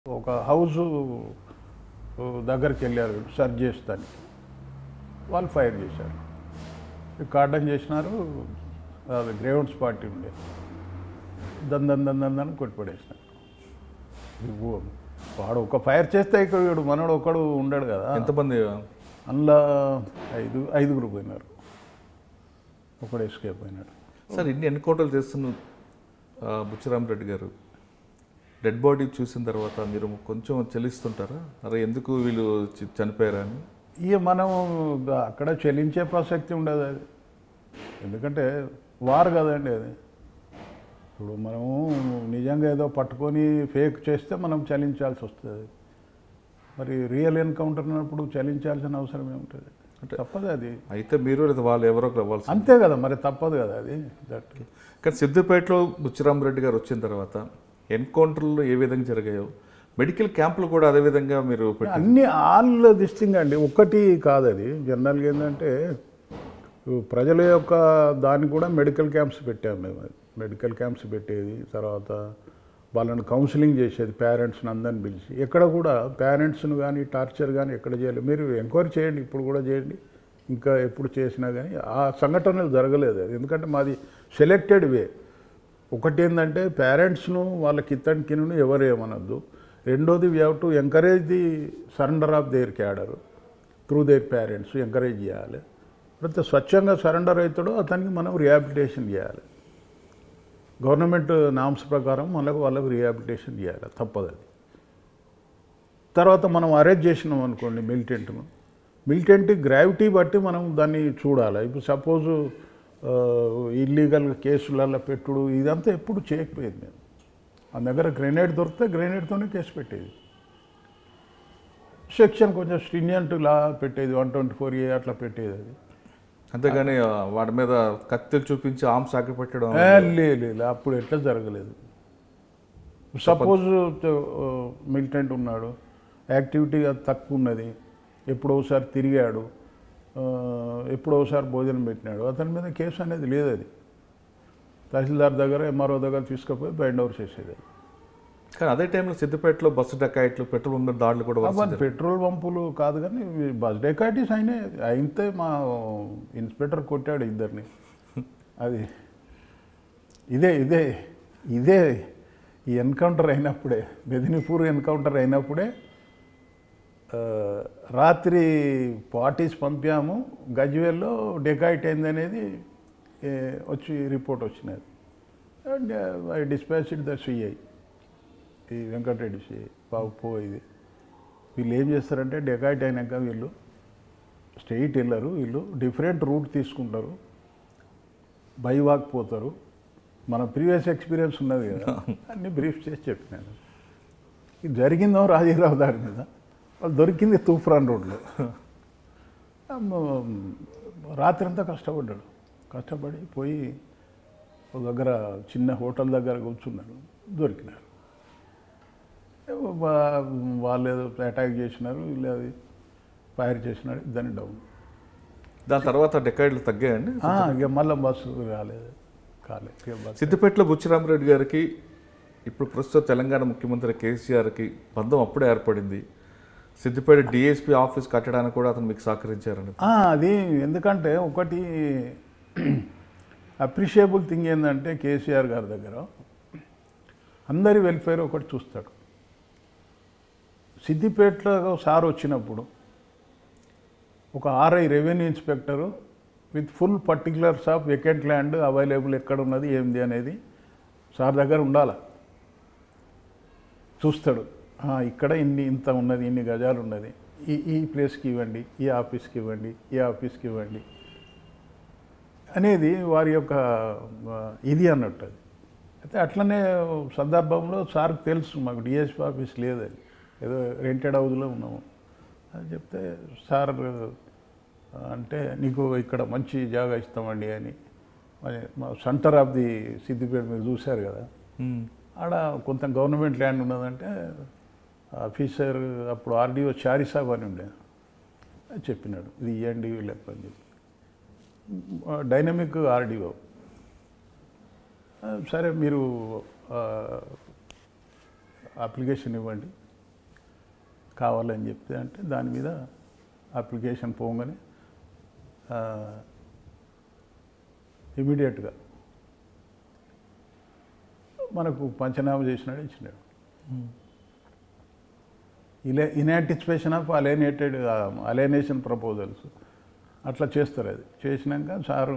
ఒక హౌస్ దగ్గరికి వెళ్ళారు సర్చ్ చేస్తాను వాళ్ళు ఫైర్ చేశారు కార్డన్ చేసినారు అది గ్రేవెంట్స్ పార్టీ ఉండే దన్ దన్ దన్ దన్ అని కొట్టిపడేసినారు ఇవ్వు. వాడు ఒక ఫైర్ చేస్తే ఇక్కడ వీడు మనోడు ఒకడు ఉండడు కదా ఎంతమంది అందులో ఐదు ఐదుగురు పోయినారు ఒకడు ఎస్కేప్ అయినాడు సార్ ఇన్ని ఎన్కౌంటర్లు చేస్తున్న ఆ, బుచ్చిరామరెడ్డి గారు డెడ్ బాడీ చూసిన తర్వాత మీరు కొంచెం చెల్లిస్తుంటారా అరే ఎందుకు వీళ్ళు చి- చనిపోయారా అని ఇక మనం అక్కడ చెల్లించే ప్రసక్తి ఉండదు అది ఎందుకంటే వారు కదండి అది ఇప్పుడు మనము నిజంగా ఏదో పట్టుకొని ఫేక్ చేస్తే మనం చలించాల్సి వస్తుంది మరి రియల్ ఎన్కౌంటర్ అన్నప్పుడు చలించాల్సిన అవసరం ఏముంటుంది అంటే- తప్పదు అది అయితే మీరు లేదా వాళ్ళు ఎవరో ఒకరు అవ్వాల్సి అంతే కదా మరి తప్పదు కదా అది దట్ కానీ సిద్దిపేటలో బుచ్చిరామరెడ్డి గారు వచ్చిన తర్వాత ఎన్కౌంటర్లు ఏ విధంగా జరిగాయో మెడికల్ క్యాంపులు కూడా అదే విధంగా మీరు పెట్టి అన్ని ఆల్ దిస్టింగ్ అండి ఒక్కటి కాదు అది జనరల్గా ఏంటంటే ప్రజల యొక్క దాన్ని కూడా మెడికల్ క్యాంప్స్ పెట్టాము మేము మెడికల్ క్యాంప్స్ పెట్టేది తర్వాత వాళ్ళని కౌన్సిలింగ్ చేసేది పేరెంట్స్ని అందరిని పిలిచి ఎక్కడ కూడా పేరెంట్స్ను కానీ టార్చర్ కానీ ఎక్కడ చేయలేదు మీరు ఎంక్వైరీ చేయండి ఇప్పుడు కూడా చేయండి ఇంకా ఎప్పుడు చేసినా కానీ ఆ సంఘటనలు జరగలేదు అది ఎందుకంటే మాది సెలెక్టెడ్ వే ఒకటి ఏంటంటే పేరెంట్స్ను వాళ్ళకి ఇత్తని కిన్ను ఎవరు ఏమనొద్దు రెండోది we have to encourage the surrender of their cadre through their parents encourage చేయాలి ప్రతి స్వచ్ఛంగా సరెండర్ అవుతాడో అతనికి మనం రిహాబిలిటేషన్ చేయాలి గవర్నమెంట్ నామ్స్ ప్రకారం మనకు వాళ్ళకు రిహాబిలిటేషన్ చేయాలి తప్పదు అది తర్వాత మనం అరెస్ట్ చేసినాం అనుకోండి మిలిటెంట్ను మిలిటెంట్ గ్రావిటీ బట్టి మనం దాన్ని చూడాలి ఇప్పుడు సపోజు ఇల్లీగల్ కేసులలో పెట్టుడు ఇదంతా ఎప్పుడు చేయకపోయేది మేము ఆ దగ్గర గ్రెనేడ్ దొరికితే గ్రెనేడ్తోనే కేసు పెట్టేది సెక్షన్ కొంచెం స్ట్రినియంట్ లా పెట్టేది వన్ ట్వంటీ ఫోర్ ఏ అట్లా పెట్టేది అది అంతేగాని ఆ, వాటి మీద కత్తిలు చూపించి ఆమ్ సాకి పెట్టడం ఏ, లే లే, లే, అప్పుడు ఎట్లా జరగలేదు సపోజ్ మిలిటెంట్ ఉన్నాడు యాక్టివిటీ అది తక్కువ ఉన్నది ఎప్పుడో ఒకసారి తిరిగాడు ఆ, ఎప్పుడో ఒకసారి భోజనం పెట్టినాడు అతని మీద కేసు అనేది లేదు అది తహసీల్దార్ దగ్గర ఎంఆర్ఓ దగ్గర తీసుకుపోయి బైండ్ ఓవర్ చేసేది కానీ అదే టైంలో సిద్దిపేటలో బస్సు డకాయిట్లు పెట్రోల్ ఉన్న దాడులు కూడా అవన్నీ వరుసగా పెట్రోల్ పంపులు కాదు కానీ ఇవి బస్ డెకాయిటీస్ అయినా అయితే మా ఇన్స్పెక్టర్ కొట్టాడు ఇద్దరిని అది ఇదే ఇదే ఇదే ఈ ఎన్కౌంటర్ అయినప్పుడే మెదినిపూర్ ఎన్కౌంటర్ అయినప్పుడే ఆ, రాత్రి పార్టీస్ పంపాము గజ్వేల్లో డెకాయిట్ అయింది అనేది ఏ, వచ్చి రిపోర్ట్ వచ్చినది and I dispatched the CI ఈ వెంకటరెడ్డి సిఐ బాబు పో ఇది వీళ్ళు ఏం చేస్తారంటే డెకాయిట్ అయినాక వీళ్ళు స్ట్రెయిట్ వెళ్ళరు వీళ్ళు డిఫరెంట్ రూట్ తీసుకుంటారు బై వాక్ పోతారు మన ప్రీవియస్ ఎక్స్పీరియన్స్ ఉన్నది కదా అన్ని బ్రీఫ్ చేసి చెప్పినాను ఇది జరిగిందో రాజీరావు దారి మీద వాళ్ళు దొరికింది తూఫాన్ రోడ్లో రాత్రి అంతా కష్టపడ్డాడు కష్టపడి పోయి ఒక దగ్గర చిన్న హోటల్ దగ్గర కూర్చున్నాడు దొరికినారు వా- వాళ్ళు ఏదో అటాక్ చేసినారు వీళ్ళు అది ఫైర్ చేసినారు ఇద్దరిని డౌన్ దాని తర్వాత డెకాయిట్లు తగ్గాయండి ఆ, ఇక మళ్ళీ బస్సు రాలేదు కాలేదు ఇక బస్సు సిద్దిపేటలో బుచ్చిరామరెడ్డి గారికి ఇప్పుడు ప్రస్తుత తెలంగాణ ముఖ్యమంత్రి కేసీఆర్కి బంధం అప్పుడే ఏర్పడింది సిద్దిపేట డిఎస్పీ ఆఫీస్ కట్టడానికి కూడా అతను మీకు సహకరించారని ఆ, అది ఎందుకంటే ఒకటి అప్రిషియబుల్ థింగ్ ఏంటంటే కేసీఆర్ గారి దగ్గర అందరి వెల్ఫేర్ ఒకటి చూస్తాడు సిద్దిపేటలో సార్ వచ్చినప్పుడు ఒక RI revenue inspector with full particulars of vacant land available ఎక్కడ ఉన్నది ఏంది అనేది సార్ దగ్గర ఉండాలి చూస్తాడు ఆ, ఇక్కడ ఇన్ని ఇంత ఉన్నది ఇన్ని గజాలు ఉన్నది ఈ ఈ ప్లేస్కి ఇవ్వండి ఈ ఆఫీస్కి ఇవ్వండి ఈ ఆఫీస్కి ఇవ్వండి అనేది వారి యొక్క ఆ, ఇది అన్నట్టు అది అయితే అట్లనే సందర్భంలో సార్కి తెలుసు మాకు డిఎస్పీ ఆఫీస్ లేదు అది ఏదో రెంటెడ్ హౌస్లో ఉన్నాము అని చెప్తే సార్ ఆ, అంటే నీకు ఇక్కడ మంచి జాగా ఇస్తామండి అని మరి మా సెంటర్ ఆఫ్ ది సిద్దిపేట మీరు చూశారు కదా మ్మ్. ఆడ కొంత గవర్నమెంట్ ల్యాండ్ ఉన్నదంటే ఆఫీసర్ అప్పుడు ఆర్డీఓ చారి సాబ్ అని ఉండే అది చెప్పినాడు ఇది ఇవ్వండి వీళ్ళకి అని చెప్పి డైనమిక్ ఆర్డీఓ సరే మీరు ఆ, అప్లికేషన్ ఇవ్వండి కావాలని చెప్తే అంటే దాని మీద అప్లికేషన్ పోగానే ఇమీడియట్గా మనకు పంచనామా చేసినాడు ఇచ్చినాడు ఇలే ఇన్యాంటిసిపేషన్ ఆఫ్ అలైనేటెడ్ అలైనేషన్ ప్రపోజల్స్ అట్లా చేస్తారు అది చేసినాక సారు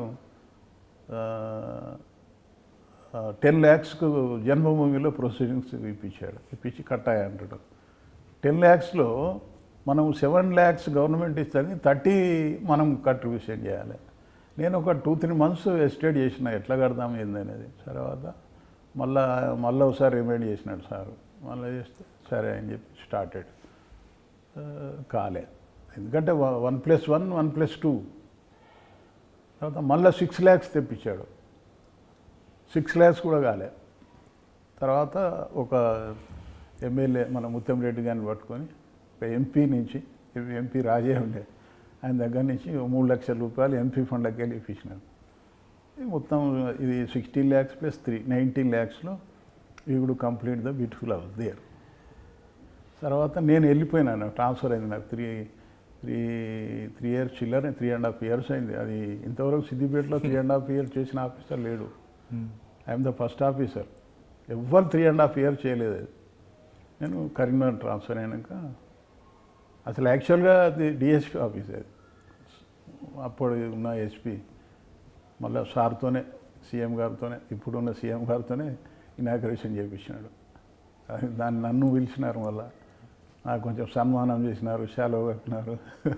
టెన్ ల్యాక్స్కు జన్మభూమిలో ప్రొసీడింగ్స్ ఇప్పించాడు ఇప్పించి కట్టాయి అంటాడు టెన్ ల్యాక్స్లో మనం సెవెన్ ల్యాక్స్ గవర్నమెంట్ ఇస్తుంది థర్టీ మనం కంట్రిబ్యూషన్ చేయాలి నేను ఒక టూ త్రీ మంత్స్ ఎస్టేట్ చేసిన ఎట్లా కడదాం ఏంది అనేది తర్వాత మళ్ళా మళ్ళీ ఒకసారి రిమైండ్ చేసినాడు సారు మళ్ళీ చేస్తే సరే అని చెప్పి స్టార్టెడ్ కాలే ఎందుకంటే one plus one one plus two తర్వాత మళ్ళీ సిక్స్ ల్యాక్స్ తెప్పించాడు సిక్స్ ల్యాక్స్ కూడా కాలే తర్వాత ఒక ఎమ్మెల్యే మన ముత్యం రెడ్డి గారిని పట్టుకొని ఒక ఎంపీ నుంచి ఎంపీ రాజే ఉండే ఆయన దగ్గర నుంచి ఓ మూడు లక్షల రూపాయలు ఎంపీ ఫండ్కి వెళ్ళి ఇప్పించినాను ఇది మొత్తం ఇది sixteen lakhs plus three nineteen ల్యాక్స్లో we would complete the beautiful house there తర్వాత నేను వెళ్ళిపోయినాను ట్రాన్స్ఫర్ అయింది నాకు త్రీ త్రీ త్రీ ఇయర్స్ చిల్లర త్రీ అండ్ హాఫ్ ఇయర్స్ అయింది అది ఇంతవరకు సిద్దిపేటలో త్రీ అండ్ హాఫ్ ఇయర్ చేసిన ఆఫీసర్ లేడు ఐఎమ్ ద ఫస్ట్ ఆఫీసర్ ఎవ్వరు త్రీ అండ్ హాఫ్ ఇయర్ చేయలేదు అది నేను కరీంనగర్ ట్రాన్స్ఫర్ అయినాక అసలు యాక్చువల్గా అది డిఎస్పీ ఆఫీస్ అది అప్పుడు ఉన్న ఎస్పీ మళ్ళీ సార్తోనే సీఎం గారితోనే ఇప్పుడున్న సీఎం గారితోనే ఇనాగ్రేషన్ చేయించినాడు అది దాన్ని నన్ను పిలిచినారు మళ్ళా నాకు కొంచెం సన్మానం చేసినారు శాలువ కట్టినారు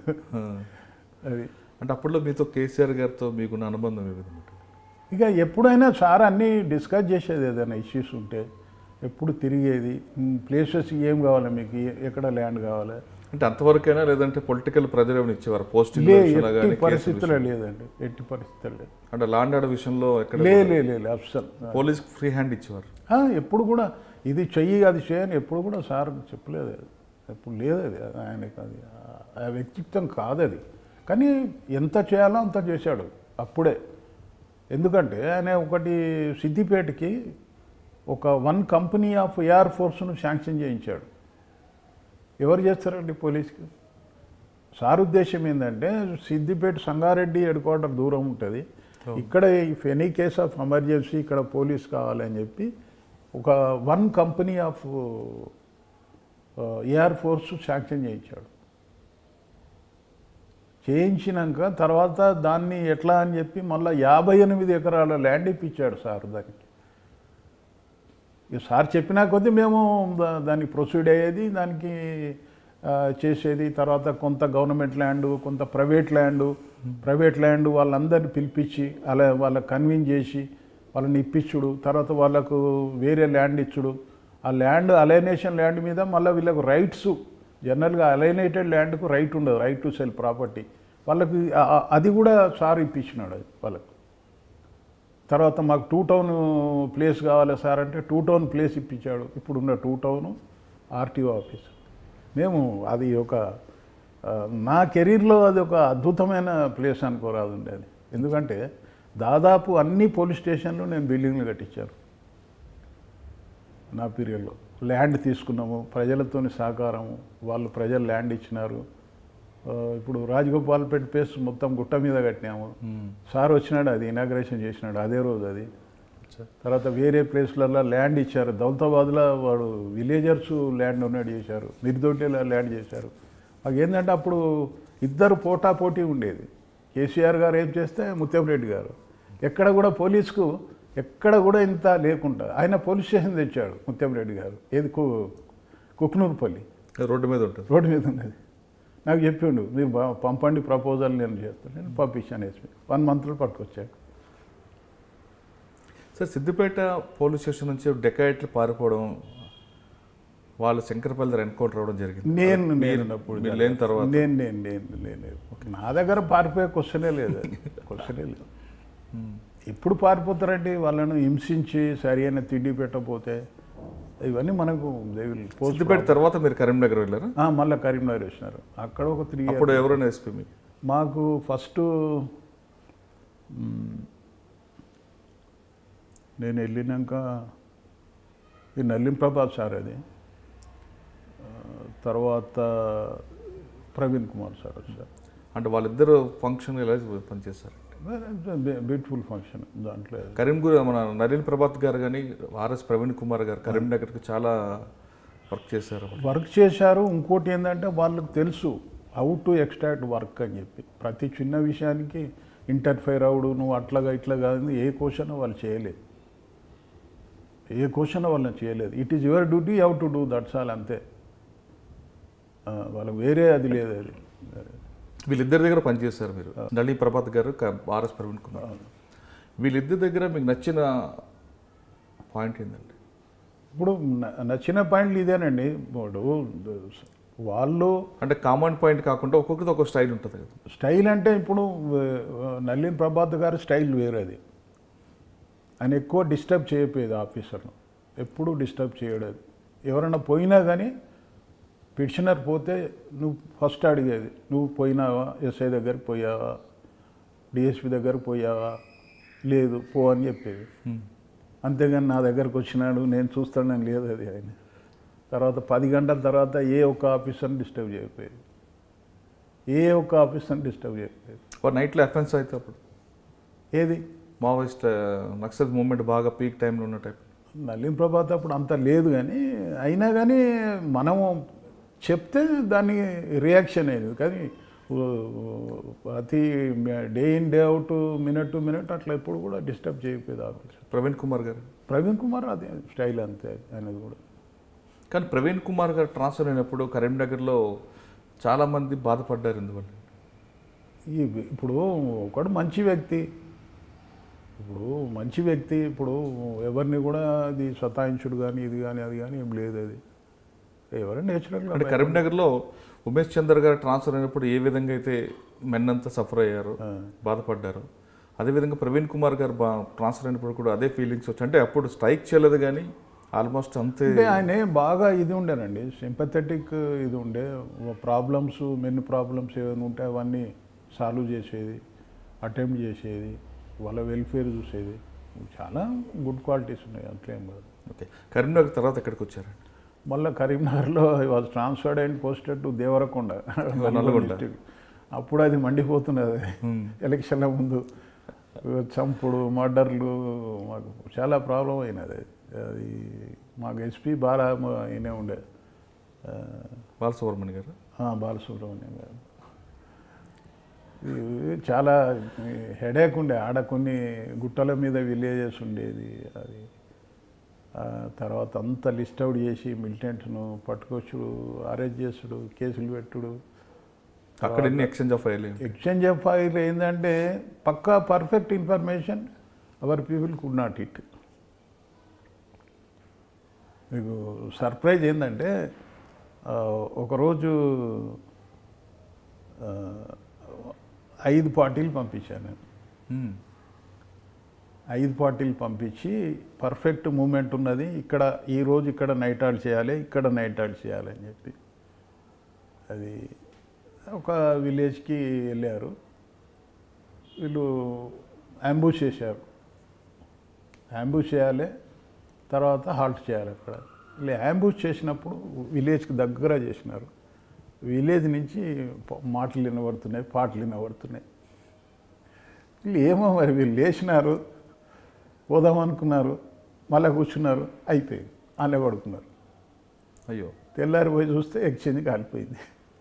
అది అంటే అప్పట్లో మీతో కేసీఆర్ గారితో మీకున్న అనుబంధం ఏ విధంగా ఉంటుంది? ఇక ఎప్పుడైనా సార్ అన్నీ డిస్కస్ చేసేది ఏదైనా ఇష్యూస్ ఉంటే ఎప్పుడు తిరిగేది ప్లేసెస్ ఏం కావాలి మీకు ఏ- ఎక్కడ ల్యాండ్ కావాలి అంటే అంతవరకైనా లేదంటే పొలిటికల్ ప్రెజర్ ఏమైనా ఇచ్చేవారు పోస్టింగ్ లే విషయంలో ఎట్టి కానీ కేసుల పరిస్థితుల్లో విషయంలో? లేదండి ఎట్టి పరిస్థితుల్లో లేదు అంటే లాండ్ ఆర్డర్ విషయంలో ఎక్కడ లే లే లే లే, అస్సలు పోలీస్ ఫ్రీ హ్యాండ్ ఇచ్చేవారు ఆ, ఎప్పుడు కూడా ఇది చెయ్యి అది చేయని ఎప్పుడు కూడా సార్ చెప్పలేదు అది ఎప్పుడు లేదు అది ఆయనకి అది ఆ- ఆ వ్యక్తిత్వం కాదు అది కానీ ఎంత చేయాలో అంత చేశాడు అప్పుడే ఎందుకంటే ఆయన ఒకటి సిద్దిపేటకి ఒక వన్ కంపెనీ ఆఫ్ ఎయిర్ ఫోర్స్ను శాంక్షన్ చేయించాడు ఎవరు చేస్తారండి పోలీస్కి సార్ ఉద్దేశం ఏంటంటే సిద్దిపేట సంగారెడ్డి హెడ్ క్వార్టర్ దూరం ఉంటుంది ఇక్కడ if any case of emergency ఇక్కడ పోలీస్ కావాలని చెప్పి ఒక one company of air force sanction చేయించాడు చేయించినాక తర్వాత దాన్ని ఎట్లా అని చెప్పి మళ్ళీ యాభై ఎనిమిది ఎకరాల ల్యాండ్ ఇప్పించాడు సార్ దానికి ఇక సార్ చెప్పినా కొద్దీ మేము దా- దానికి ప్రొసీడ్ అయ్యేది దానికి ఆ, చేసేది తర్వాత కొంత గవర్నమెంట్ ల్యాండ్ కొంత ప్రైవేట్ ల్యాండ్ ప్రైవేట్ ల్యాండ్ వాళ్ళందరిని పిలిపించి అలా వాళ్ళకి కన్విన్స్ చేసి వాళ్ళని ఇప్పించుడు తర్వాత వాళ్ళకు వేరే ల్యాండ్ ఇచ్చుడు ఆ ల్యాండ్ అలైనేషన్ ల్యాండ్ మీద మళ్ళీ వీళ్ళకు రైట్స్ జనరల్గా అలైనేటెడ్ ల్యాండ్కు రైట్ ఉండదు రైట్ టు సెల్ ప్రాపర్టీ వాళ్ళకి ఆ- ఆ- అది కూడా సార్ ఇప్పించినాడు అది వాళ్ళకు తర్వాత మాకు టూ టౌన్ ప్లేస్ కావాలి సార్ అంటే టూ టౌన్ ప్లేస్ ఇప్పించాడు ఇప్పుడున్న టూ టౌన్ ఆర్టీఓ ఆఫీస్ మేము అది ఒక ఆ, నా కెరీర్లో అది ఒక అద్భుతమైన ప్లేస్ అనుకోరాదు ఉండేది ఎందుకంటే దాదాపు అన్ని పోలీస్ స్టేషన్లు నేను బిల్డింగ్లు కట్టించాను నా పీరియడ్లో ల్యాండ్ తీసుకున్నాము ప్రజలతోని సహకారము వాళ్ళు ప్రజలు ల్యాండ్ ఇచ్చినారు ఆ, ఇప్పుడు రాజగోపాల్పేట ప్లేస్ మొత్తం గుట్ట మీద కట్టినాము సార్ వచ్చినాడు అది ఇనాగ్రేషన్ చేసినాడు అదే రోజు అది తర్వాత వేరే ప్లేస్లలో ల్యాండ్ ఇచ్చారు దౌలతాబాద్లో వాడు విలేజర్స్ ల్యాండ్ డొనేట్ చేశారు నిర్దోటిలో ల్యాండ్ చేశారు మాకు ఏంటంటే అప్పుడు ఇద్దరు పోటా పోటీ ఉండేది కేసీఆర్ గారు ఏం చేస్తే ముత్యంరెడ్డి గారు ఎక్కడ కూడా పోలీసుకు ఎక్కడ కూడా ఇంత లేకుండా ఆయన పోలీస్ స్టేషన్ తెచ్చాడు ముత్యంరెడ్డి గారు ఏది కు కుక్నూరుపల్లి రోడ్డు మీద ఉంటుంది రోడ్డు మీద ఉన్నది నాకు చెప్పిండు మీరు బా- పంపండి ప్రపోజల్ నేను చేస్తాను నేను పంపించాను ఎస్పీ వన్ మంత్లో పట్టుకొచ్చాడు సార్ సిద్దిపేట పోలీస్ స్టేషన్ నుంచి డెకాయిట్లు పారిపోవడం వాళ్ళు శంకరపల్లి దగ్గర ఎన్కౌంటర్ అవ్వడం జరిగింది నేను మీరు- నేనున్నప్పుడు మీరు లేని తర్వాత నేను నేను నేను నేను నా దగ్గర పారిపోయే క్వశ్చనే లేదు క్వశ్చనే లేదు ఎప్పుడు పారిపోతారండి వాళ్ళను హింసించి సరి అయిన తిండి పెట్టకపోతే ఇవన్నీ మనకు they will post సిద్దిపేట తర్వాత మీరు కరీంనగర్ వెళ్ళారు ఆ, మళ్ళా కరీంనగర్ వచ్చినారు అక్కడ ఒక త్రీ అప్పుడు ఎవరైనా ఎస్పీ మీకు మాకు ఫస్ట్ నేను వెళ్ళినాక ఈ నల్లిం ప్రభాత్ సార్ అది ఆ, తర్వాత ప్రవీణ్ కుమార్ సార్ వచ్చారు అంటే వాళ్ళిద్దరు ఫంక్షన్ ఎలా పనిచేస్తారు బ్యూటిఫుల్ ఫంక్షన్ దాంట్లో కరీంగూర్ మన నరేన్ ప్రభాత్ గారు కానీ ఆర్ఎస్ ప్రవీణ్ కుమార్ గారు కరీంనగర్కి చాలా వర్క్ చేశారు వర్క్ చేశారు ఇంకోటి ఏంటంటే వాళ్ళకి తెలుసు హౌ టు ఎక్స్ట్రాక్ట్ వర్క్ అని చెప్పి ప్రతి చిన్న విషయానికి ఇంటర్ఫైర్ అవుడు నువ్వు అట్లాగా ఇట్లా కాదు ఏ క్వశ్చన్ వాళ్ళు చేయలేదు ఏ క్వశ్చన్ వాళ్ళని చేయలేదు it is your duty how to do that's all అంతే ఆ, వాళ్ళకి వేరే అది లేదు అది వీళ్ళిద్దరి దగ్గర పనిచేశారు మీరు నళిని ప్రభాత్ గారు క- ఆర్ఎస్ ప్రవీణ్ కుమార్ వీళ్ళిద్దరి దగ్గర మీకు నచ్చిన పాయింట్ ఏంటండి ఇప్పుడు న- నచ్చిన పాయింట్లు ఇదేనండి ఇప్పుడు వాళ్ళు అంటే కామన్ పాయింట్ కాకుండా ఒక్కొక్కరిది ఒక స్టైల్ ఉంటుంది కదా స్టైల్ అంటే ఇప్పుడు ఆ, నల్లిన్ ప్రభాత్ గారి స్టైల్ వేరేది ఆయన ఎక్కువ డిస్టర్బ్ చేయకపోయేది ఆఫీసర్ను ఎప్పుడూ డిస్టర్బ్ చేయడేది ఎవరైనా పోయినా కానీ పిటిషనర్ పోతే నువ్వు ఫస్ట్ అడిగేది నువ్వు పోయినావా ఎస్ఐ దగ్గరికి పోయావా డిఎస్పి దగ్గరికి పోయావా లేదు పో అని చెప్పేది అంతేగాని నా దగ్గరకు వచ్చినాడు నేను చూస్తానని లేదు అది ఆయన తర్వాత పది గంటల తర్వాత ఏ ఒక్క ఆఫీసర్ని డిస్టర్బ్ చేయకపోయేది ఏ ఒక్క ఆఫీసర్ని డిస్టర్బ్ చేయకపోయేది ఒక నైట్లో అఫెన్స్ అయితే అప్పుడు ఏది మావోయిస్ట్ నక్సల్ మూవ్మెంట్ బాగా పీక్ టైంలో ఉన్న టైప్ నలిన్ ప్రభాత్ అప్పుడు అంత లేదు కానీ అయినా కానీ మనము చెప్తే దానికి రియాక్షన్ అయింది కానీ ఊ, ప్రతి day in day out minute to minute అట్లా ఎప్పుడు కూడా డిస్టర్బ్ చేయకపోయేది ఆఫీస్ ప్రవీణ్ కుమార్ గారు ప్రవీణ్ కుమార్ అదే స్టైల్ అంతే అనేది కూడా కానీ ప్రవీణ్ కుమార్ గారు ట్రాన్స్ఫర్ అయినప్పుడు కరీంనగర్లో చాలామంది బాధపడ్డారు ఎందువల్ల ఈ ఇప్పుడు ఒకడు మంచి వ్యక్తి ఇప్పుడు మంచి వ్యక్తి ఇప్పుడు ఎవరిని కూడా అది సతాయించుడు కానీ ఇది కానీ అది కానీ ఏం లేదు అది ఎవరైనా అంటే నేచురల్గా కరీంనగర్లో ఉమేష్ చంద్ర గారు ట్రాన్స్ఫర్ అయినప్పుడు ఏ విధంగా అయితే మెన్ అంతా సఫర్ అయ్యారు బాధపడ్డారు అదేవిధంగా ప్రవీణ్ కుమార్ గారు బా ట్రాన్స్ఫర్ అయినప్పుడు కూడా అదే ఫీలింగ్స్ వచ్చాయి అంటే అప్పుడు స్ట్రైక్ చేయలేదు కానీ ఆల్మోస్ట్ అంతే అంటే ఆయన బాగా ఇది ఉండేనండి సింపథెటిక్ ఇది ఉండే ప్రాబ్లమ్స్ మెన్ని ప్రాబ్లమ్స్ ఏమైనా ఉంటే అవన్నీ సాల్వ్ చేసేది అటెంప్ట్ చేసేది వాళ్ళ వెల్ఫేర్ చూసేది చాలా గుడ్ క్వాలిటీస్ ఉన్నాయి అట్లేం కాదు ఓకే కరీంనగర్ తర్వాత ఎక్కడికి వచ్చారండి మళ్ళీ కరీంనగర్లో was transferred and posted to Devarakonda Nalgonda. district. అప్పుడు అది మండిపోతున్నది ఎలక్షన్ల ముందు చంపుడు మర్డర్లు మాకు చాలా ప్రాబ్లం అయినది అది మాకు ఎస్పీ బాలా అయినే ఉండే ఆ, బాలసుబ్రహ్మణ్య గారు ఆ, బాలసుబ్రహ్మణ్యం గారు ఇది చాలా హెడేక్ ఉండే ఆడ కొన్ని గుట్టల మీద విలేజెస్ ఉండేది అది ఆ తర్వాత అంతా లిస్ట్ అవుట్ చేసి మిలిటెంట్స్ను పట్టుకొచ్చుడు అరెస్ట్ చేసుడు కేసులు పెట్టుడు అక్కడ ఎన్ని ఎక్స్చేంజ్ ఆఫ్ అయ్యలే ఎక్స్చేంజ్ ఆఫ్ ఫైల్ ఏంటంటే పక్కా perfect information our people could not it మీకు సర్ప్రైజ్ ఏంటంటే ఆ, ఒకరోజు ఆ, ఐదు పార్టీలు పంపించాను నేను ఐదు పార్టీలు పంపించి పర్ఫెక్ట్ మూమెంట్ ఉన్నది ఇక్కడ ఈ రోజు ఇక్కడ నైట్ ఆల్ చేయాలి ఇక్కడ నైట్ ఆల్ చేయాలి అని చెప్పి అది ఒక విలేజ్కి వెళ్ళారు వీళ్ళు అంబూష్ చేశారు అంబూష్ చేయాలి తర్వాత హాల్ట్ చేయాలి అక్కడ వీళ్ళు అంబూష్ చేసినప్పుడు విలేజ్కి దగ్గర చేసినారు విలేజ్ నుంచి ప- మాటలు వినబడుతున్నాయి పాటలు వినబడుతున్నాయి వీళ్ళు ఏమో మరి వీళ్ళు లేచినారు పోదాం అనుకున్నారు మళ్ళీ కూర్చున్నారు అయిపోయింది అలా పడుకున్నారు అయ్యో తెల్లారి పోయి చూస్తే ఎక్స్చేంజ్ కాలిపోయింది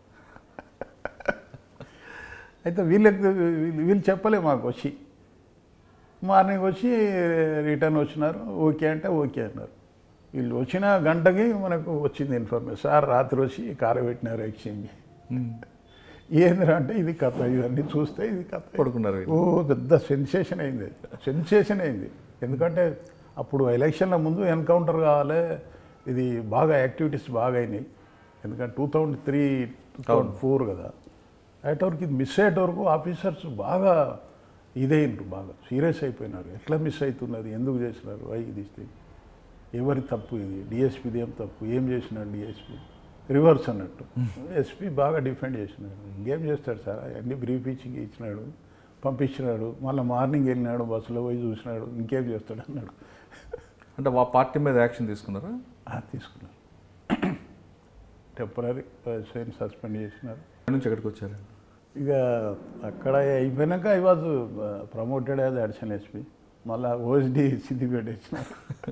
అయితే వీళ్ళకి వీళ్ళు- వీళ్ళు చెప్పలే మాకు వచ్చి మార్నింగ్ వచ్చి రిటర్న్ వచ్చినారు ఓకే అంటే ఓకే అన్నారు వీళ్ళు వచ్చిన గంటకి మనకు వచ్చింది ఇన్ఫర్మేషన్ సార్ రాత్రి వచ్చి కారు పెట్టినారు ఎక్స్చేంజ్ ఏందిరా అంటే ఇది కథ ఇవన్నీ చూస్తే ఇది కథ పడుకున్నారు ఓ పెద్ద సెన్సేషన్ అయింది సెన్సేషన్ అయింది ఎందుకంటే అప్పుడు ఎలక్షన్ల ముందు ఎన్కౌంటర్ కావాలి ఇది బాగా యాక్టివిటీస్ బాగా అయినాయి ఎందుకంటే two thousand three two thousand four కదా అయ్యేటవరకు ఇది మిస్ అయ్యేటవరకు ఆఫీసర్స్ బాగా ఇదైండ్రు బాగా సీరియస్ అయిపోయినారు ఎట్లా మిస్ అవుతున్నది ఎందుకు చేసినారు అయ్యి ఇది ఇది. ఎవరి తప్పు ఇది డిఎస్పీది ఏం తప్పు ఏం చేసినాడు డిఎస్పీ రివర్స్ అన్నట్టు ఎస్పీ బాగా డిఫెండ్ చేసినాడు ఇంకేం చేస్తాడు సార్ అన్ని బ్రీఫ్ ఇచ్చి ఇచ్చినాడు పంపించినాడు మళ్ళీ మార్నింగ్ వెళ్ళినాడు బస్సులో పోయి చూసినాడు ఇంకేం చేస్తాడు అన్నాడు అంటే ఆ పార్టీ మీద యాక్షన్ తీసుకున్నారా ఆ, తీసుకున్నాడు టెంపరీ ఎస్ఐని సస్పెండ్ చేసినారు ఎక్కడి నుంచి ఎక్కడికి వచ్చారు ఇక అక్కడ అయిపోయినాక I was promoted as additional SP మళ్ళీ ఓఎస్డి సిద్దిపేట ఇచ్చినారు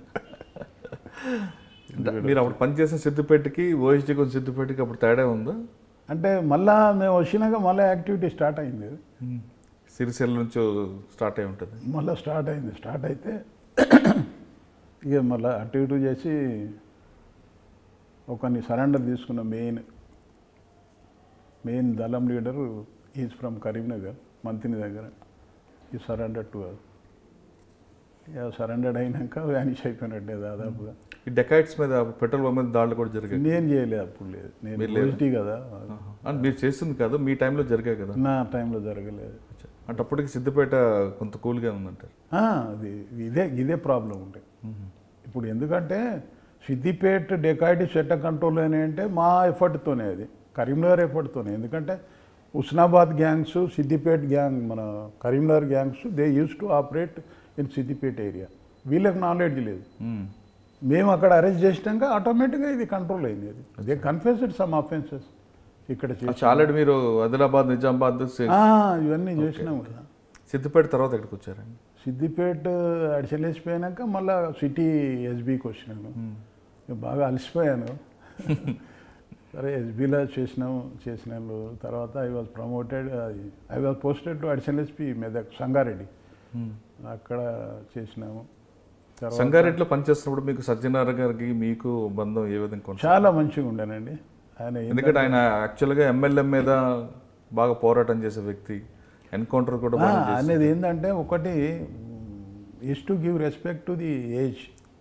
అంటే మీరు అప్పుడు పనిచేసిన సిద్దిపేటకి ఓఎస్డీ కొంచెం సిద్దిపేటకి అప్పుడు తేడా ఉందా అంటే మళ్ళా మేము వచ్చినాక మళ్ళీ యాక్టివిటీ స్టార్ట్ అయింది సిరిసిల్ల నుంచి స్టార్ట్ అయి ఉంటుంది మళ్ళీ స్టార్ట్ అయింది స్టార్ట్ అయితే ఇక మళ్ళీ అటు ఇటు చేసి ఒకరిని సరెండర్ తీసుకున్న మెయిన్ మెయిన్ దళం లీడర్ ఈజ్ ఫ్రమ్ కరీంనగర్ మంత్రి దగ్గర ఈ సరెండర్ టు ఇక సరెండర్ అయినాక వ్యానిష్ అయిపోయినట్టే దాదాపుగా ఈ డెకాయిట్స్ మీద పెట్రోల్ పంప్ మీద దాడులు కూడా జరిగాయి నేను చేయలేదు అప్పుడు లేదు నేను మీరు లేరా? ఓఎస్టీ కదా అంటే మీరు చేసింది కాదు మీ టైంలో జరిగాయి కదా నా టైంలో జరగలేదు అంటే అప్పటికి సిద్దిపేట కొంత కూల్గా ఉందంటారు ఆ, అది ఇదే ఇదే ప్రాబ్లం ఉంటాయి ఇప్పుడు ఎందుకంటే సిద్దిపేట్ డెకాయిటీ చట్ట కంట్రోల్ అని అంటే మా ఎఫర్ట్తోనే అది కరీంనగర్ ఎఫర్ట్తోనే ఎందుకంటే ఉస్నాబాద్ గ్యాంగ్స్ సిద్దిపేట్ గ్యాంగ్ మన Karimnagar gangs they use to operate in Siddipet area వీళ్ళకి నాలెడ్జ్ లేదు మ్మ్. మేము అక్కడ అరెస్ట్ చేసినాక ఆటోమేటిక్గా ఇది కంట్రోల్ అయింది అది దే కన్ఫెస్డ్ సమ్ అఫెన్సెస్ ఇక్కడ చేసి అచ్చా, ఆల్రెడీ మీరు ఆదిలాబాద్ నిజామాబాద్ సి- ఆ, ఇవన్నీ చేసినాం కదా సిద్దిపేట తర్వాత ఎక్కడికి వచ్చారండి సిద్దిపేట అడిచలేసిపోయాక మళ్ళా సిటీ ఎస్బీకి వచ్చినాను ఇక బాగా అలసిపోయాను సరే ఎస్బీలో చేసినాము చేసినాను తర్వాత I was promoted I was posted to additional SP Medak Sangareddy అక్కడ చేసినాము తర్వాత సంగారెడ్డిలో పనిచేస్తున్నప్పుడు మీకు సత్యనారాయణ గారికి మీకు బంధం ఏ విధంగా కొనసాగింది? చాలా మంచిగా ఉండేనండి ఆయన ఏంటంటే- ఎందుకంటే ఆయన యాక్చువల్గా ఎమ్మెల్యే మీద బాగా పోరాటం చేసే వ్యక్తి ఎన్కౌంటర్ కూడా ఆ, బాగా చేశారు. అనేది ఏంటంటే ఒకటి is to give respect to the age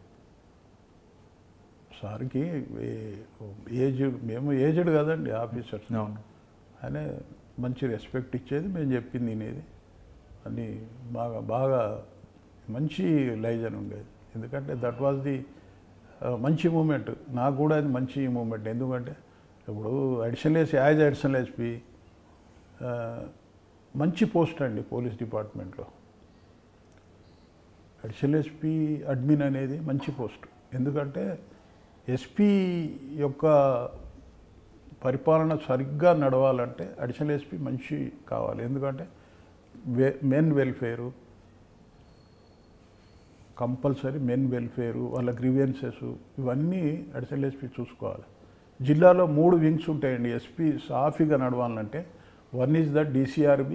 సార్కి ఏజ్ మేము ఏజ్డ్ కదండి ఆఫీసర్స్ అవును అనే మంచి రెస్పెక్ట్ ఇచ్చేది మేము చెప్పింది వినేది అని బాగా బాగా మంచి లైజన్ ఉండేది ఎందుకంటే దట్ వాజ్ ది మంచి మూమెంట్ నాకు కూడా అది మంచి మూమెంట్ ఎందుకంటే ఇప్పుడు additional SP as additional SP మంచి పోస్ట్ అండి పోలీస్ డిపార్ట్మెంట్లో అడిషనల్ ఎస్పీ అడ్మిన్ అనేది మంచి పోస్ట్ ఎందుకంటే ఎస్పీ యొక్క పరిపాలన సరిగ్గా నడవాలంటే అడిషనల్ ఎస్పీ మంచి కావాలి ఎందుకంటే వె men welfare compulsory men welfare వాళ్ళ గ్రీవియన్సెస్ ఇవన్నీ అడిషనల్ ఎస్పీ చూసుకోవాలి జిల్లాలో మూడు వింగ్స్ ఉంటాయండి ఎస్పీ సాఫీగా నడవాలంటే one is the DCRB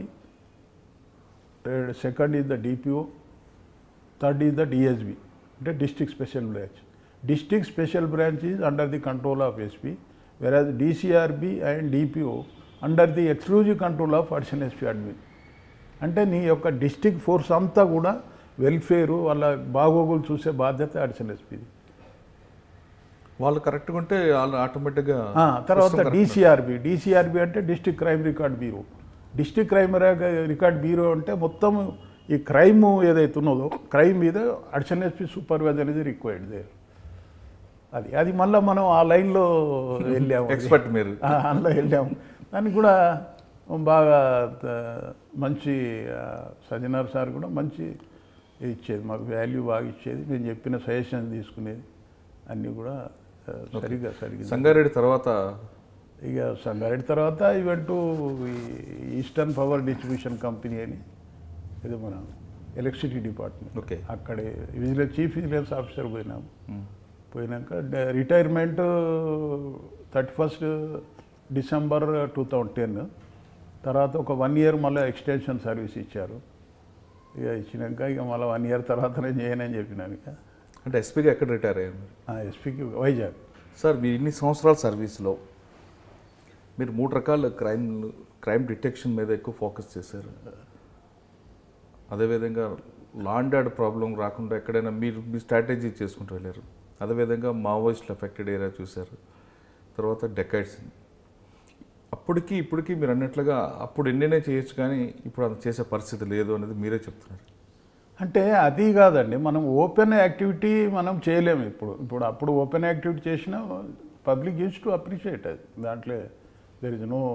second is the DPO third is the DSB అంటే district special branch district special branch is under the control of SP whereas DCRB and DPO under the exclusive control of additional SP admin అంటే నీ యొక్క district force అంతా కూడా welfare వాళ్ళ బాగోగులు చూసే బాధ్యత అడిషనల్ ఎస్పీది వాళ్ళు కరెక్ట్గా ఉంటే వాళ్ళు ఆటోమేటిక్గా ఆ, తర్వాత డిసిఆర్బి డిసిఆర్బి అంటే district crime record bureau district crime record bureau అంటే మొత్తం ఈ క్రైమ్ ఏదైతే ఉన్నదో క్రైమ్ మీద అడిషనల్ ఎస్పీ సూపర్వైజర్ అనేది రిక్వైర్డ్ దే అది అది మళ్ళీ మనం ఆ లైన్లో వెళ్ళాము ఎక్స్పర్ట్ మీరు ఆ, అందులో వెళ్ళాము దానికి కూడా బాగా ఆ, మంచి ఆ, సజ్జనార్ సార్ కూడా మంచి ఇది ఇచ్చేది మాకు వాల్యూ బాగా ఇచ్చేది మేము చెప్పిన సజెషన్ తీసుకునేది అన్నీ కూడా ఆ, సరిగ్గా సరిగ్గా సంగారెడ్డి తర్వాత ఇక సంగారెడ్డి తర్వాత event eastern power distribution company అని ఇది మన ఎలక్ట్రిసిటీ డిపార్ట్మెంట్ ఓకే అక్కడే విజిలెన్స్ చీఫ్ విజిలెన్స్ ఆఫీసర్ పోయినాము పోయినాక డ- retirement thirty first December two thousand ten తర్వాత ఒక వన్ ఇయర్ మళ్ళీ ఎక్స్టెన్షన్ సర్వీస్ ఇచ్చారు ఇక ఇచ్చినాక ఇక మళ్ళీ వన్ ఇయర్ తర్వాత నేను చేయనని చెప్పినాను ఇక అంటే ఎస్పీగా ఎక్కడ రిటైర్ అయ్యారు మీరు? ఎస్పీకి వైజాగ్ సార్ మీ ఇన్ని సంవత్సరాల సర్వీస్లో మీరు మూడు రకాల క్రైమ్ క్రైమ్ డిటెక్షన్ మీద ఎక్కువ ఫోకస్ చేశారు అదేవిధంగా లాండ్ ఆర్డర్ ప్రాబ్లం రాకుండా ఎక్కడైనా మీరు మీ స్ట్రాటజీ చేసుకుంటూ వెళ్ళారు అదేవిధంగా మావోయిస్టులు ఎఫెక్టెడ్ ఏరియా చూశారు తర్వాత డెకైడ్స్ అప్పటికి ఇప్పటికి మీరు అన్నట్లుగా అప్పుడు ఎన్నైనా చేయొచ్చు కానీ ఇప్పుడు అది చేసే పరిస్థితి లేదు అనేది మీరే చెప్తున్నారు అంటే అది కాదండి మనం ఓపెన్ యాక్టివిటీ మనం చేయలేము ఇప్పుడు ఇప్పుడు అప్పుడు ఓపెన్ యాక్టివిటీ చేసినా పబ్లిక్ యూస్ టు అప్రిషియేట్ అది దాంట్లో there is no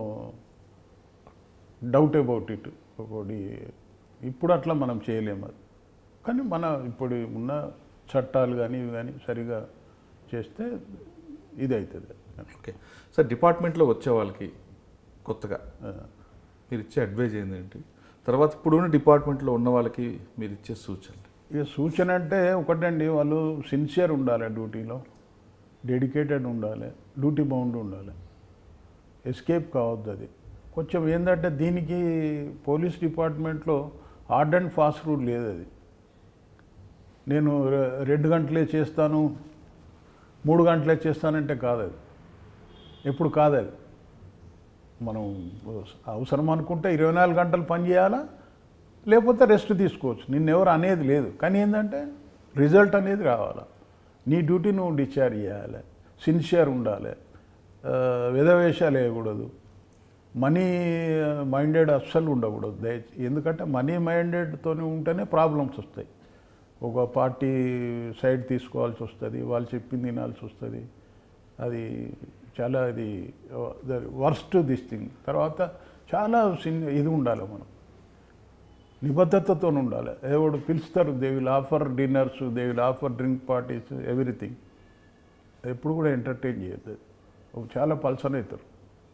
doubt about it ఒకటి ఇప్పుడు అట్లా మనం చేయలేము అది కానీ మన ఇప్పుడు ఉన్న చట్టాలు కానీ ఇవి కానీ సరిగా చేస్తే ఇది అవుతుంది చేశాను ఓకే సార్ డిపార్ట్మెంట్లో వచ్చే వాళ్ళకి కొత్తగా మీరు ఇచ్చే అడ్వైజ్ ఏంటంటే తర్వాత ఇప్పుడున్న డిపార్ట్మెంట్లో ఉన్న వాళ్ళకి మీరు ఇచ్చే సూచనలు ఇక సూచన అంటే ఒకటండి వాళ్ళు సిన్సియర్ ఉండాలి డ్యూటీలో డెడికేటెడ్ ఉండాలి డ్యూటీ బౌండ్ ఉండాలి ఎస్కేప్ కావద్దు అది కొంచెం ఏంటంటే దీనికి పోలీస్ డిపార్ట్మెంట్లో హార్డ్ అండ్ ఫాస్ట్ రూల్ లేదు అది నేను రె- రెండు గంటలే చేస్తాను మూడు గంటలే చేస్తానంటే కాదు అది ఎప్పుడు కాదు అది మనం అవసరం అనుకుంటే ఇరవై నాలుగు గంటలు పని చేయాలా లేకపోతే రెస్ట్ తీసుకోవచ్చు నిన్నెవరు అనేది లేదు కానీ ఏంటంటే రిజల్ట్ అనేది రావాలా నీ డ్యూటీ నువ్వు డిశ్చార్జ్ చేయాలి సిన్సియర్ ఉండాలి ఆ, విధవేషాలు వేయకూడదు మనీ మైండెడ్ అస్సలు ఉండకూడదు దయ ఎందుకంటే మనీ మైండెడ్తో ఉంటేనే ప్రాబ్లమ్స్ వస్తాయి ఒక పార్టీ సైడ్ తీసుకోవాల్సి వస్తుంది వాళ్ళు చెప్పింది వినాల్సి వస్తుంది అది చాలా ఇది వర్స్ట్ దిస్ థింగ్ తర్వాత చాలా సిన్ ఇది ఉండాలి మనం నిబద్ధతతో ఉండాలి ఎవడు పిలుస్తారు they will offer dinners they will offer drink parties everything ఎప్పుడు కూడా ఎంటర్టైన్ చేయొద్దు చాలా పల్సన్ అవుతారు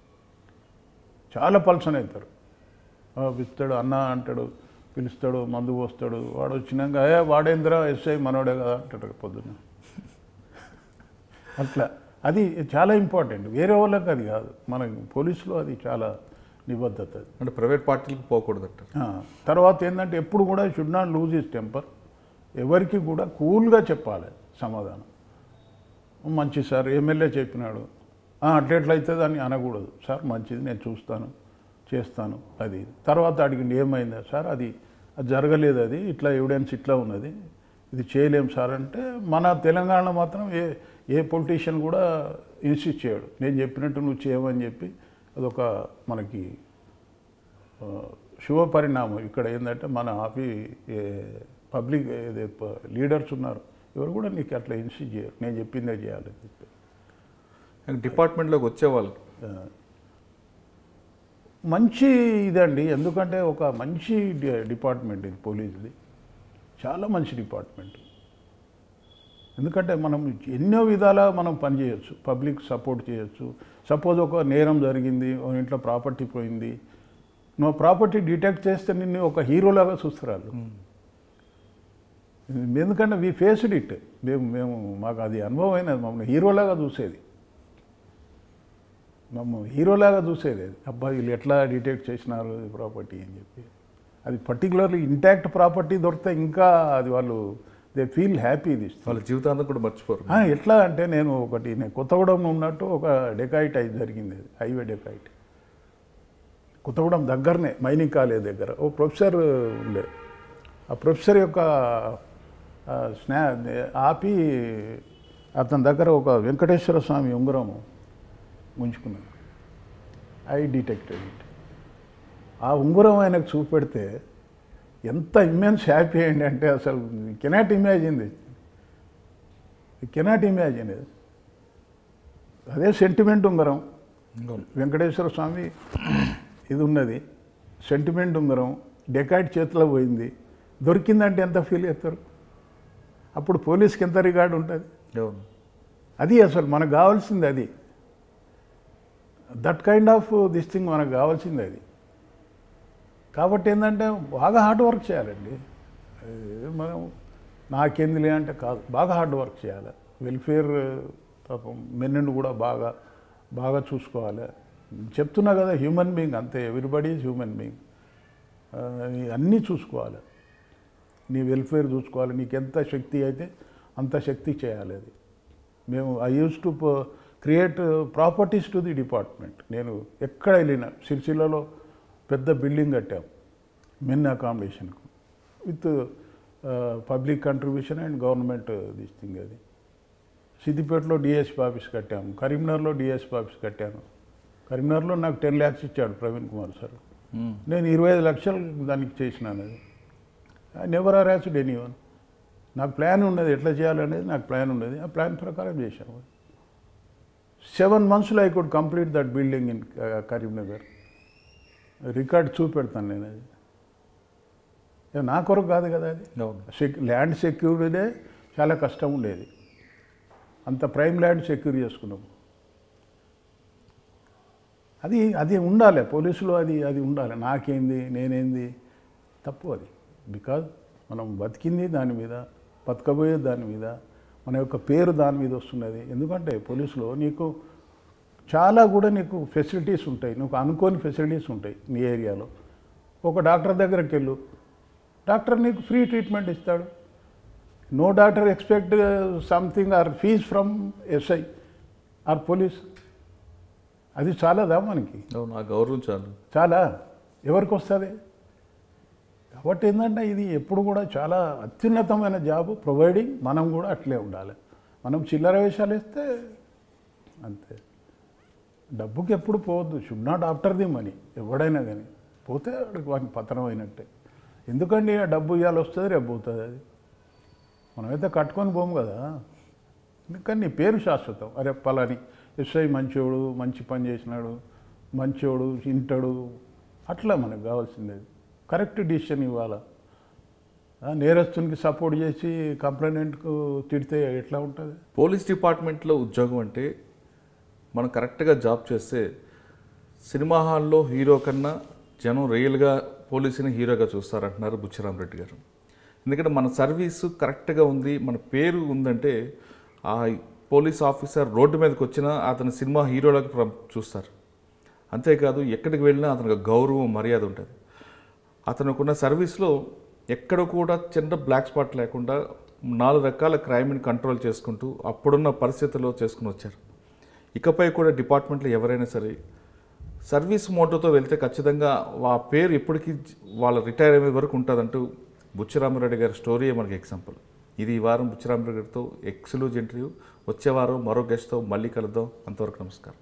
చాలా పల్సన్ అవుతారు ఆ, పిలుస్తాడు అన్న అంటాడు పిలుస్తాడు మందు పోస్తాడు వాడు వచ్చినాక ఏ వాడేంద్ర ఎస్ఐ మనోడే కదా అంటాడు పొద్దున్న అట్లా అది చాలా ఇంపార్టెంట్ వేరే వాళ్ళకి అది కాదు మన పోలీసులో అది చాలా నిబద్ధత అది అంటే ప్రైవేట్ పార్టీలకు పోకూడదు అంటారు ఆ, తర్వాత ఏంటంటే ఎప్పుడు కూడా should not lose is temper ఎవరికి కూడా కూల్గా చెప్పాలి సమాధానం మంచి సార్ ఎమ్మెల్యే చెప్పినాడు "ఆ, అట్లెట్లయితుంది అని అనకూడదు సార్ మంచిది నేను చూస్తాను చేస్తాను అది తర్వాత అడిగింది ఏమైందా సార్ అది అది జరగలేదు అది ఇట్లా ఎవిడెన్స్ ఇట్లా ఉన్నది ఇది చేయలేం సార్ అంటే మన తెలంగాణ మాత్రం ఏ ఏ పొలిటీషియన్ కూడా ఇన్సిస్ట్ చేయడు నేను చెప్పినట్టు నువ్వు చేయమని చెప్పి అదొక మనకి ఆ, శుభ పరిణామం ఇక్కడ ఏంటంటే మన ఆఫీ ఏ, పబ్లిక్ ఏదే ప- లీడర్స్ ఉన్నారు ఎవరు కూడా నీకు అట్లా ఇన్సిస్ట్ చేయరు నేను చెప్పిందే చేయాలని చెప్పి ఇంకా డిపార్ట్మెంట్లోకి వచ్చే వాళ్ళకి ఆ, మంచి ఇదండి ఎందుకంటే ఒక మంచి డి- డిపార్ట్మెంట్ ఇది పోలీసుది చాలా మంచి డిపార్ట్మెంట్ ఎందుకంటే మనం ఎన్నో విధాలా మనం పనిచేయచ్చు పబ్లిక్ సపోర్ట్ చేయొచ్చు సపోజ్ ఒక నేరం జరిగింది ఓ ఇంట్లో ప్రాపర్టీ పోయింది నువ్వు ప్రాపర్టీ డిటెక్ట్ చేస్తే నిన్ను ఒక హీరోలాగా చూస్తారు వాళ్ళు ఎందుకంటే వీ ఫేస్డ్ ఇట్ మేము మేము మాకు అది అనుభవం అయినది మమ్మల్ని హీరోలాగా చూసేది మమ్మ హీరోలాగా చూసేది అది అబ్బా వీళ్ళు ఎట్లా డిటెక్ట్ చేసినారు ఈ ప్రాపర్టీ అని చెప్పి అది పర్టికులర్లీ ఇంటాక్ట్ ప్రాపర్టీ దొరికితే ఇంకా అది వాళ్ళు దే ఫీల్ హ్యాపీ దిస్ వాళ్ళ జీవితాంతం కూడా మర్చిపోరు ఆ, ఎట్లా అంటే నేను ఒకటి నేను కొత్తగూడెం ఉన్నట్టు ఒక డెకాయిట్ అయి జరిగింది అది హైవే డెకాయిట్ కొత్తగూడెం దగ్గరనే మైనింగ్ కాలేజ్ దగ్గర ఓ ప్రొఫెసర్ ఉండే ఆ ప్రొఫెసర్ యొక్క ఆ, స్నా ఆపి అతని దగ్గర ఒక వెంకటేశ్వర స్వామి ఉంగరం ఉంచుకున్నాను ఐ డిటెక్టెడ్ ఇట్ ఆ ఉంగరం ఆయనకు చూపెడితే ఎంత ఇమ్మెన్స్ హ్యాపీ అయింది అంటే అసలు cannot imagine this cannot imagine ఇది అదే సెంటిమెంట్ ఉంగరం వెంకటేశ్వర స్వామి ఇది ఉన్నది సెంటిమెంట్ ఉంగరం డెకాయిట్ చేతిలో పోయింది దొరికిందంటే ఎంత ఫీల్ అవుతారు అప్పుడు పోలీస్కి ఎంత రికార్డు ఉంటుంది అవును అది అసలు మనకు కావాల్సింది అది that kind of this thing మనకు కావాల్సింది అది కాబట్టి ఏంటంటే బాగా హార్డ్ వర్క్ చేయాలండి అది మనం నాకేందిలే అంటే కాదు బాగా హార్డ్ వర్క్ చేయాలి వెల్ఫేర్ పాపం మెన్నును కూడా బాగా బాగా చూసుకోవాలి చెప్తున్నా కదా హ్యూమన్ బీయింగ్ అంతే ఎవ్రీబడి ఈజ్ హ్యూమన్ బీయింగ్ అన్నీ చూసుకోవాలి నీ వెల్ఫేర్ చూసుకోవాలి నీకు ఎంత శక్తి అయితే అంత శక్తి చేయాలి అది మేము I use to create properties to the department నేను ఎక్కడ వెళ్ళినా సిరిసిల్లలో పెద్ద బిల్డింగ్ కట్టాం మెన్ అకామిడేషన్కు with public contribution and government this thing అది సిద్దిపేటలో డిఎస్పీ ఆఫీస్ కట్టాము కరీంనగర్లో డిఎస్పీ ఆఫీస్ కట్టాను కరీంనగర్లో నాకు టెన్ ల్యాక్స్ ఇచ్చాడు ప్రవీణ్ కుమార్ సార్ మ్మ్. నేను ఇరవై ఐదు లక్షలు దానికి చేసినాను అది I never or asked anyone నాకు ప్లాన్ ఉన్నది ఎట్లా చేయాలనేది నాకు ప్లాన్ ఉన్నది ఆ ప్లాన్ ప్రకారం చేశాము సెవెన్ మంత్స్లో I could complete that building in Karimnagar record చూపెడతాను నేను అది ఏ, నా కొరకు కాదు కదా అది అవును సెక్ ల్యాండ్ సెక్యూరిటీనే చాలా కష్టం ఉండేది అంత ప్రైమ్ ల్యాండ్ సెక్యూర్ చేసుకున్నాము అది అది ఉండాలి పోలీసులో అది అది ఉండాలి నాకేంది నేనేంది తప్పు అది బికాజ్ మనం బతికింది దాని మీద బతకబోయేది దాని మీద మన యొక్క పేరు దాని మీద వస్తున్నది ఎందుకంటే పోలీసులో నీకు చాలా కూడా నీకు ఫెసిలిటీస్ ఉంటాయి నువ్వు అనుకోని ఫెసిలిటీస్ ఉంటాయి నీ ఏరియాలో ఒక డాక్టర్ దగ్గరికి వెళ్ళు డాక్టర్ నీకు ఫ్రీ ట్రీట్మెంట్ ఇస్తాడు no doctor expect something or fees from SI or police అది చాలాదా మనకి అవును ఆ గౌరవం చాలు చాలా ఎవరికి వస్తుంది కాబట్టి ఏంటంటే ఇది ఎప్పుడు కూడా చాలా అత్యున్నతమైన జాబ్ ప్రొవైడింగ్ మనం కూడా అట్లే ఉండాలి మనం చిల్లర వేషాలు వేస్తే అంతే డబ్బుకి ఎప్పుడు పోవద్దు should not after the money ఎవడైనా కానీ పోతే వాడికి వాడికి పతనం అయినట్టే ఎందుకండి ఆ డబ్బు ఇవాళ వస్తుంది రేపు పోతుంది అది మనమైతే కట్టుకొని పోము కదా కానీ నీ పేరు శాశ్వతం అరే పలాని ఎస్ఐ మంచోడు మంచి పని చేసినాడు మంచోడు ఇంటాడు అట్లా మనకు కావాల్సింది అది కరెక్ట్ డిసిషన్ ఇవ్వాలా ఆ, నేరస్తునికి సపోర్ట్ చేసి కంప్లైంట్కు తిడితే ఎట్లా ఉంటుంది పోలీస్ డిపార్ట్మెంట్లో ఉద్యోగం అంటే మనం కరెక్ట్గా జాబ్ చేస్తే సినిమా హాల్లో హీరో కన్నా జనం రియల్గా పోలీసుని హీరోగా చూస్తారంటున్నారు బుచ్చిరామ్ రెడ్డి గారు ఎందుకంటే మన సర్వీసు కరెక్ట్గా ఉంది మన పేరు ఉందంటే ఆ పోలీస్ ఆఫీసర్ రోడ్డు మీదకి వచ్చినా అతని సినిమా హీరోలకు ప్ర- చూస్తారు అంతేకాదు ఎక్కడికి వెళ్ళినా అతనికి గౌరవం మర్యాద ఉంటుంది అతనుకున్న సర్వీస్లో ఎక్కడ కూడా చిన్న బ్లాక్ స్పాట్ లేకుండా నాలుగు రకాల క్రైమ్ని కంట్రోల్ చేసుకుంటూ అప్పుడున్న పరిస్థితుల్లో చేసుకుని వచ్చారు ఇకపై కూడా డిపార్ట్మెంట్లో ఎవరైనా సరే సర్వీస్ మోటోతో వెళ్తే ఖచ్చితంగా ఆ పేరు ఎప్పటికీ వాళ్ళ రిటైర్ అయ్యే వరకు ఉంటుందంటూ బుచ్చిరామరెడ్డి గారి స్టోరీయే మనకి ఎగ్జాంపుల్ ఇది ఈ వారం బుచ్చిరామరెడ్డి గారితో ఎక్స్క్లూజ్ ఇంటర్వ్యూ వచ్చే వారం మరో గెస్ట్తో మళ్ళీ కలుద్దాం అంతవరకు నమస్కారం